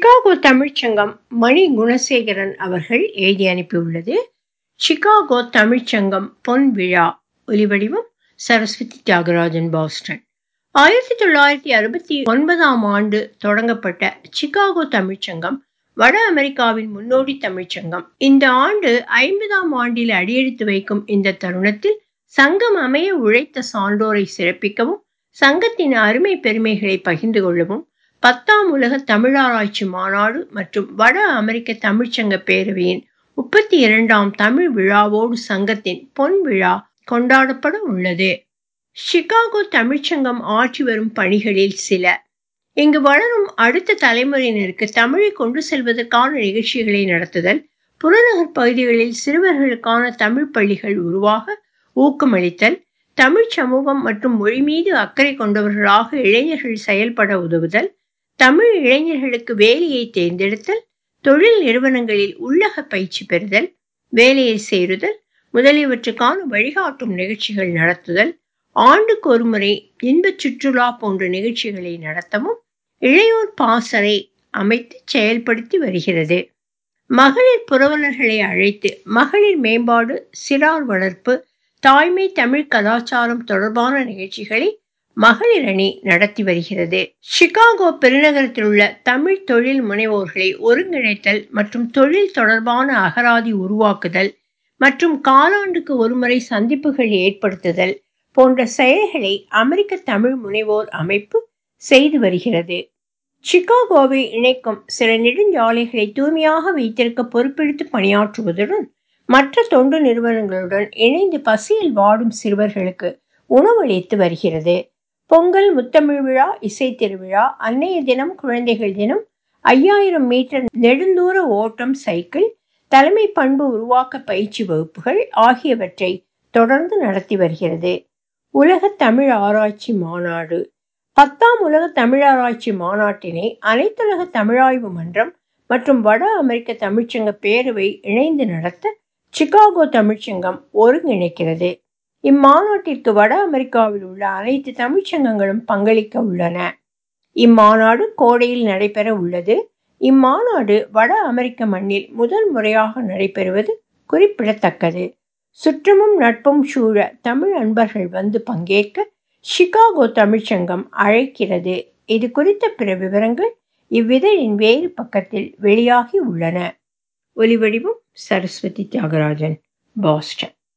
Chicago தமிழ்ச்சங்கம் மணி குணசேகரன் அவர்கள் எழுதி அனுப்பியுள்ளது சிகாகோ தமிழ்ச்சங்கம் பொன் விழா ஒலிவடிவம் சரஸ்வதி தியாகராஜன் பாஸ்டன் ஆயிரத்தி தொள்ளாயிரத்தி அறுபத்தி ஒன்பதாம் ஆண்டு தொடங்கப்பட்ட சிகாகோ தமிழ்ச்சங்கம் வட அமெரிக்காவின் முன்னோடி தமிழ்ச்சங்கம் இந்த ஆண்டு ஐம்பதாம் ஆண்டில் அடியெடுத்து வைக்கும் இந்த தருணத்தில் சங்கம் அமைய உழைத்த சான்றோரை சிறப்பிக்கவும் சங்கத்தின் அருமை பெருமைகளை பகிர்ந்து கொள்ளவும் பத்தாம் உலக தமிழாராய்ச்சி மாநாடு மற்றும் வட அமெரிக்க தமிழ்ச்சங்க பேரவையின் முப்பத்தி இரண்டாம் தமிழ் விழாவோடு சங்கத்தின் பொன் விழா கொண்டாடப்பட உள்ளது சிகாகோ தமிழ்ச்சங்கம் ஆற்றி வரும் பணிகளில் சில இங்கு வளரும் அடுத்த தலைமுறையினருக்கு தமிழை கொண்டு செல்வதற்கான நிகழ்ச்சிகளை நடத்துதல் புறநகர் பகுதிகளில் சிறுவர்களுக்கான தமிழ் பள்ளிகள் உருவாக ஊக்கமளித்தல் தமிழ் சமூகம் மற்றும் மொழி மீது அக்கறை கொண்டவர்களாக இளைஞர்கள் செயல்பட உதவுதல் தமிழ் இளைஞர்களுக்கு வேலையை தேர்ந்தெடுத்தல் தொழில் நிறுவனங்களில் உள்ளக பயிற்சி பெறுதல் வேலையை சேருதல் முதலியவற்றுக்கான வழிகாட்டும் நிகழ்ச்சிகள் நடத்துதல் ஆண்டுக்கு ஒருமுறை இன்ப சுற்றுலா போன்ற நிகழ்ச்சிகளை நடத்தவும் இளையோர் பாசறை அமைத்து செயல்படுத்தி வருகிறது மகளிர் புரவலர்களை அழைத்து மகளிர் மேம்பாடு சிறார் வளர்ப்பு தாய்மை தமிழ் கலாச்சாரம் தொடர்பான நிகழ்ச்சிகளை மகளிர் அணி நடத்தி வருகிறது சிகாகோ பெருநகரத்தில் உள்ள தமிழ் தொழில் முனைவோர்களை ஒருங்கிணைத்தல் மற்றும் தொழில் தொடர்பான அகராதி உருவாக்குதல் மற்றும் காலாண்டுக்கு ஒருமுறை சந்திப்புகள் ஏற்படுத்துதல் போன்ற செயல்களை அமெரிக்க தமிழ் முனைவோர் அமைப்பு செய்து வருகிறது சிகாகோவை இணைக்கும் சில நெடுஞ்சாலைகளை தூய்மையாக வைத்திருக்க பொறுப்பெடுத்து பணியாற்றுவதுடன் மற்ற தொண்டு நிறுவனங்களுடன் இணைந்து பசியில் வாடும் சிறுவர்களுக்கு உணவளித்து வருகிறது பொங்கல் முத்தமிழ் விழா இசை திருவிழா அன்னைய தினம் குழந்தைகள் தினம் ஐயாயிரம் மீட்டர் நெடுந்தூர ஓட்டம் சைக்கிள் தலைமை பண்பு உருவாக்க பயிற்சி வகுப்புகள் ஆகியவற்றை தொடர்ந்து நடத்தி வருகிறது உலக தமிழ் ஆராய்ச்சி மாநாடு பத்தாம் உலக தமிழாராய்ச்சி மாநாட்டினை அனைத்துலக தமிழாய்வு மன்றம் மற்றும் வட அமெரிக்க தமிழ்ச்சங்க பேரவை இணைந்து நடத்த சிகாகோ தமிழ்ச்சங்கம் ஒருங்கிணைக்கிறது இம்மாநாட்டிற்கு வட அமெரிக்காவில் உள்ள அனைத்து தமிழ்ச்சங்கங்களும் பங்களிக்க உள்ளன இம்மாநாடு கோடையில் நடைபெற உள்ளது இம்மாநாடு வட அமெரிக்க மண்ணில் முதல் முறையாக நடைபெறுவது குறிப்பிடத்தக்கது சுற்றமும் நட்பும் சூழ தமிழ் அன்பர்கள் வந்து பங்கேற்க சிகாகோ தமிழ்ச்சங்கம் அழைக்கிறது இது குறித்த பிற விவரங்கள் இவ்விதழின் வேறு பக்கத்தில் வெளியாகி உள்ளன ஒலிவடிவம் சரஸ்வதி தியாகராஜன் பாஸ்டன்